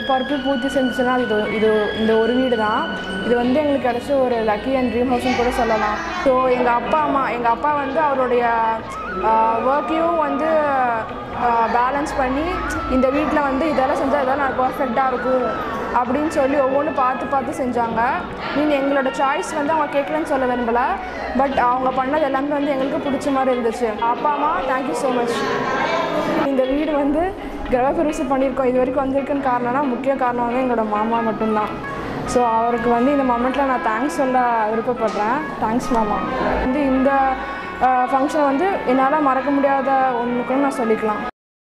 எதிர்பார்ப்பு பூர்த்தி செஞ்சுச்சுன்னா இது இது இந்த ஒரு வீடு தான் இது வந்து எங்களுக்கு கிடைச்ச ஒரு லக்கி அண்ட் ட்ரீம் ஹவுஸ்னு கூட சொல்லலாம் ஸோ எங்கள் அப்பா அம்மா எங்கள் அப்பா வந்து அவருடைய ஒர்க்கையும் வந்து பேலன்ஸ் பண்ணி இந்த வீட்டில் வந்து இதெல்லாம் செஞ்சால் இதெல்லாம் நான் பர்ஃபெக்டாக இருக்கும் அப்படின்னு சொல்லி ஒவ்வொன்றும் பார்த்து பார்த்து செஞ்சாங்க நீங்கள் எங்களோட சாய்ஸ் வந்து அவங்க கேட்கலன்னு சொல்ல விரும்பல பட் அவங்க பண்ணது எல்லாமே வந்து எங்களுக்கு பிடிச்ச மாதிரி இருந்துச்சு அப்பா அம்மா தேங்க்யூ ஸோ மச் இந்த வீடு வந்து கிரகப்பிரவேசம் பண்ணியிருக்கோம் இது வரைக்கும் வந்திருக்குன்னு காரணம்னா முக்கிய காரணம் வந்து எங்களோட மாமா மட்டும்தான் ஸோ அவருக்கு வந்து இந்த மொமெண்ட்டில் நான் தேங்க்ஸ் சொல்ல விருப்பப்படுறேன் தேங்க்ஸ் மாமா வந்து இந்த ஃபங்க்ஷன் வந்து என்னால் மறக்க முடியாத ஒன்றுக்குன்னு நான் சொல்லிக்கலாம்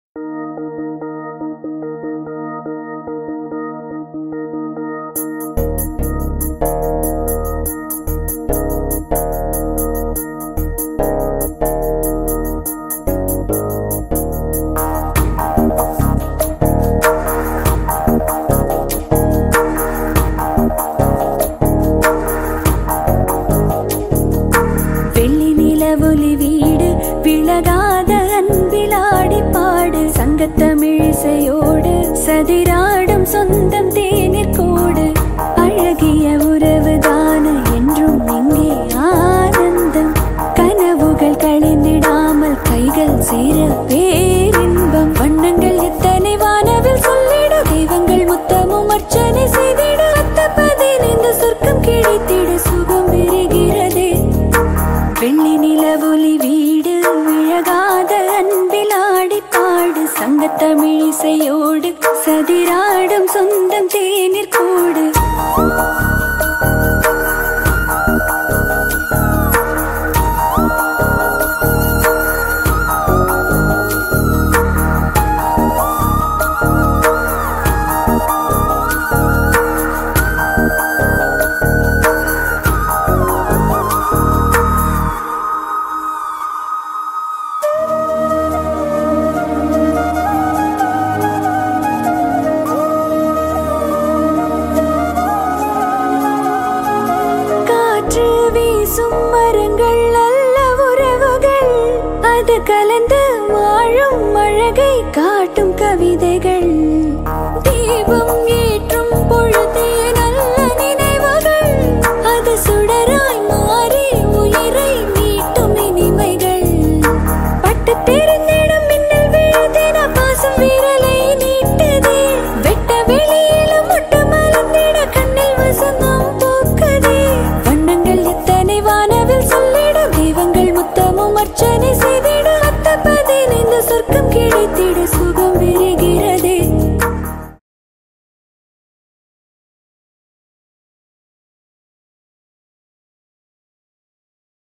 வெள்ளி நிலவொலி வீடு விலகாத அன்பிலாடி பாடு சங்கத்தமிழிசையோடு சதிராடும் சொந்தம் தேநீர் கோடு அழகிய உறவுதான என்றும் இங்கே ஆனந்தம் கனவுகள் கழிந்திடாமல் கைகள் சேர பேரின்பம் வண்ணங்கள் எத்தனை வானவில் சொல்லிட தெய்வங்கள் முத்தமும் அர்ச்சனை செய்திட அத்த பதினைந்து சொர்க்கம் கிடைத்திட சுகம் பெறுகிறதே வெள்ளி நிலவொலி வீடு விழகாத அன்பில் ஆடி பாடு சங்கத்தமிழிசையோடு சதிராடும் சொந்தம் தேநீர் கூடு காற்று வீசும் மரங்கள் நல்ல உறவுகள் அது கலந்து வாழும் அழகை காட்டும் கவிதைகள் தீபம் ஏற்றும் பொழுதே நல்ல நினைவுகள் அது சுடராய் மாறி உயிரை மீட்டும் இனிமைகள் பட்டு தெரிந்திடும் மின்னல் விழுதின பாசம் விரலை நீட்டுதே வெட்ட வெளியிலும் முட்டு மலர்ந்திட கண்ணில் வசந்தம் பூக்குதே வண்ணங்கள் எத்தனை வானவில் சொல்லிட தெய்வங்கள் முத்தமும் அர்ச்சனை செய்ய